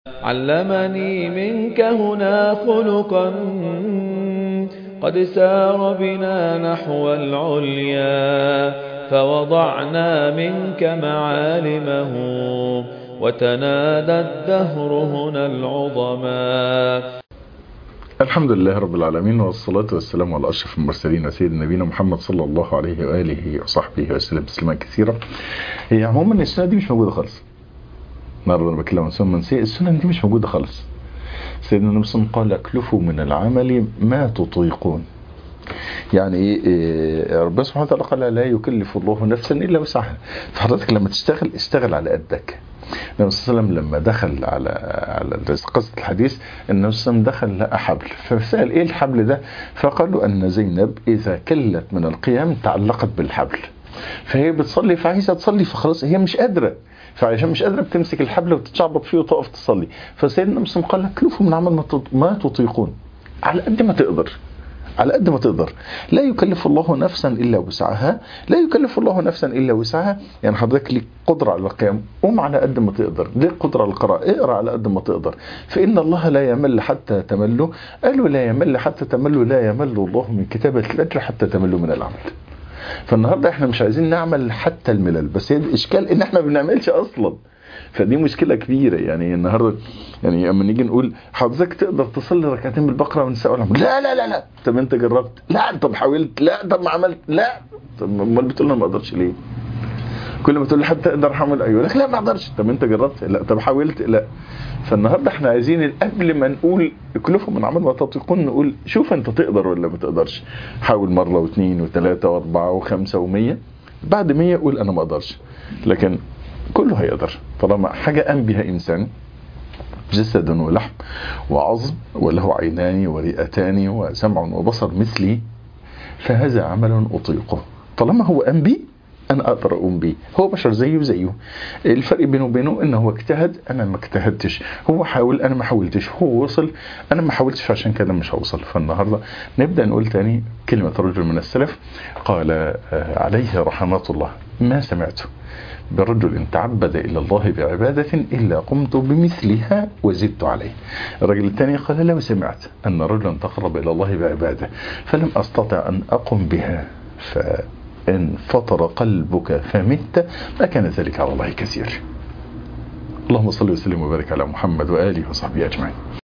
علمني منك هنا خلقا قد سار بنا نحو العليا فوضعنا منك معالمه وتنادى الدهر هنا العظما الحمد لله رب العالمين والصلاة والسلام على أشرف المرسلين سيدنا نبينا محمد صلى الله عليه وآله وصحبه وسلم تسليما كثيرا هي عموما السنة دي مش موجودة خالص النهارده انا بتكلم عن سنة منسية السنة دي مش موجودة خالص سيدنا النبي صلى الله عليه وسلم قال اكلفوا من العمل ما تطيقون يعني ايه ربنا سبحانه وتعالى قال لا يكلف الله نفسا الا وسعها فحضرتك لما تشتغل اشتغل على قدك النبي صلى الله عليه وسلم لما دخل على على قصه الحديث النبي صلى الله عليه وسلم دخل لقى حبل فسال ايه الحبل ده فقالوا ان زينب اذا كلت من القيام تعلقت بالحبل فهي بتصلي فعايزه تصلي فخلاص هي مش قادره فعشان مش قادره بتمسك الحبل وتتشعبط فيه وتقف تصلي فسيدنا مسلم قال لك كلفوا من عمل ما تطيقون على قد ما تقدر على قد ما تقدر لا يكلف الله نفسا الا وسعها لا يكلف الله نفسا الا وسعها يعني حضرتك ليك قدره على القيام قوم على قد ما تقدر ليك قدره على القراءه اقرا على قد ما تقدر فان الله لا يمل حتى تملوا قالوا لا يمل حتى تملوا لا يمل الله من كتابه الاجر حتى تملوا من العمل فالنهارده احنا مش عايزين نعمل حتى الملل بس هي الاشكال ان احنا ما بنعملش اصلا فدي مشكله كبيره يعني النهارده يعني اما نيجي نقول حضرتك تقدر تصلي ركعتين بالبقره والنساء والعمر لا لا لا لا طب انت جربت لا طب حاولت لا طب ما عملت لا طب امال بتقول انا ما اقدرش ليه كل ما تقول لي حتى اقدر اعمل ايوه لك لا ما اقدرش طب انت جربت لا طب حاولت لا فالنهارده احنا عايزين قبل ما نقول اكلفوا من عمل ما تطيقون نقول شوف انت تقدر ولا ما تقدرش حاول مره واثنين وثلاثه واربعه وخمسه ومية بعد 100 قول انا ما اقدرش لكن كله هيقدر طالما حاجه قام بها انسان جسد ولحم وعظم وله عينان ورئتان وسمع وبصر مثلي فهذا عمل اطيقه طالما هو قام بيه انا اقدر اقوم بيه هو بشر زيه وزيه الفرق بينه وبينه ان هو اجتهد انا ما اجتهدتش هو حاول انا ما حاولتش هو وصل انا ما حاولتش عشان كده مش هوصل فالنهارده نبدا نقول تاني كلمه رجل من السلف قال عليه رحمه الله ما سمعت برجل تعبد إلى الله بعبادة إلا قمت بمثلها وزدت عليه الرجل الثاني قال لو سمعت أن رجلا تقرب إلى الله بعبادة فلم أستطع أن أقم بها فإن فطر قلبك فمت ما كان ذلك على الله كثير اللهم صل وسلم وبارك على محمد وآله وصحبه أجمعين